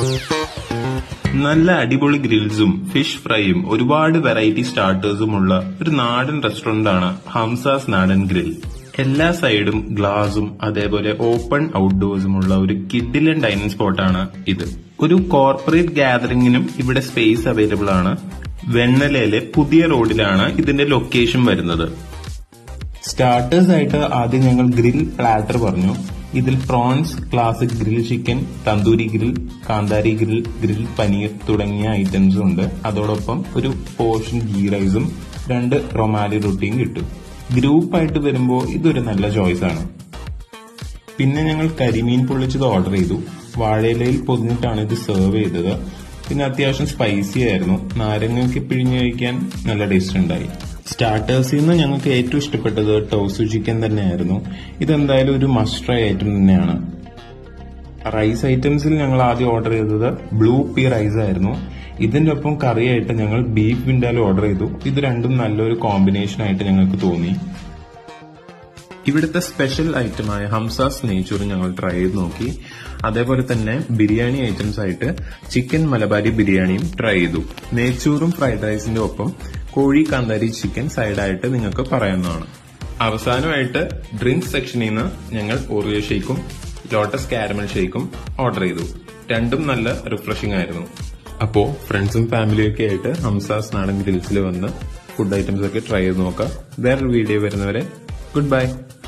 നല്ല അടിപൊളി ഗ്രിൽസും ഫിഷ് ഫ്രൈയും ഒരുപാട് വെറൈറ്റി സ്റ്റാർട്ടേഴ്സും ഉള്ള ഒരു നാടൻ റെസ്റ്റോറന്റ് ആണ് ഹംസാസ് നാടൻ ഗ്രിൽ എല്ലാ സൈഡും ഗ്ലാസും അതേപോലെ ഓപ്പൺ ഔട്ട്ഡോഴ്സും ഉള്ള ഒരു കിഡിലൻ ഡൈനിങ് സ്പോട്ടാണ് ഇത് ഒരു കോർപ്പറേറ്റ് ഗാദറിംഗിനും ഇവിടെ സ്പേസ് അവൈലബിൾ ആണ് വെണ്ണലയിലെ പുതിയ റോഡിലാണ് ഇതിന്റെ ലൊക്കേഷൻ വരുന്നത് സ്റ്റാർട്ടേഴ്സ് ആയിട്ട് ആദ്യം ഞങ്ങൾ ഗ്രിൽ പ്ലാറ്റർ പറഞ്ഞു ഇതിൽ prawns classic grill chicken tandoori grill കാന്താരി ഗ്രിൽ ഗ്രിൽ പനീർ തുടങ്ങിയ ഐറ്റംസും ഉണ്ട് അതോടൊപ്പം ഒരു പോർഷൻ ഗീ റൈസും രണ്ട് റൊമാലി റൊട്ടിയും കിട്ടും ഗ്രൂപ്പായിട്ട് വരുമ്പോൾ ഇതൊരു നല്ല ചോയ്സ് ആണ് പിന്നെ ഞങ്ങൾ കരിമീൻ പൊള്ളിച്ചത് ഓർഡർ ചെയ്തു വാഴയിലയിൽ പൊതിഞ്ഞിട്ടാണ് ഇത് സെർവ് ചെയ്തത് പിന്നെ അത്യാവശ്യം സ്പൈസി ആയിരുന്നു നാരങ്ങയൊക്കെ പിഴിഞ്ഞ് കഴിക്കാൻ നല്ല ടേസ്റ്റ് ഉണ്ടായി സ്റ്റാർട്ടേഴ്സിൽ നിന്ന് ഞങ്ങൾക്ക് ഏറ്റവും ഇഷ്ടപ്പെട്ടത് ടോസു ചിക്കൻ തന്നെയായിരുന്നു ഇതെന്തായാലും ഒരു മസ്റ്റ് ട്രൈ ഐറ്റം തന്നെയാണ് റൈസ് ഐറ്റംസിൽ ഞങ്ങൾ ആദ്യം ഓർഡർ ചെയ്തത് ബ്ലൂ പീ റൈസ് ആയിരുന്നു ഇതിന്റെ ഒപ്പം കറിയായിട്ട് ഞങ്ങൾ ബീഫ് വിൻഡാലും ഓർഡർ ചെയ്തു ഇത് രണ്ടും നല്ലൊരു കോമ്പിനേഷൻ ആയിട്ട് ഞങ്ങൾക്ക് തോന്നി ഇവിടുത്തെ സ്പെഷ്യൽ ഐറ്റമായ ഹംസാസ് നെയ്ച്ചോറ് ഞങ്ങൾ ട്രൈ ചെയ്ത് നോക്കി അതേപോലെ തന്നെ ബിരിയാണി ഐറ്റംസ് ആയിട്ട് ചിക്കൻ മലബാരി ബിരിയാണിയും ട്രൈ ചെയ്തു നെയ്ച്ചോറും ഫ്രൈഡ് റൈസിന്റെ ഒപ്പം കോഴി കാന്താരി ചിക്കൻ സൈഡായിട്ട് നിങ്ങൾക്ക് പറയാവുന്നതാണ് അവസാനമായിട്ട് ഡ്രിങ്ക്സ് സെക്ഷനിൽ നിന്ന് ഞങ്ങൾ ഓറിയോ ഷേക്കും ലോട്ടസ് കാരമൽ ഷേക്കും ഓർഡർ ചെയ്തു രണ്ടും നല്ല റിഫ്രഷിംഗ് ആയിരുന്നു അപ്പോ ഫ്രണ്ട്സും ഫാമിലിയും ഒക്കെ ആയിട്ട് ഹംസാസ് നാടൻ ഗ്രിൽസിൽ വന്ന് ഫുഡ് ഐറ്റംസ് ഒക്കെ ട്രൈ ചെയ്ത് നോക്കാം വേറൊരു വീഡിയോ വരുന്നവരെ ഗുഡ് ബൈ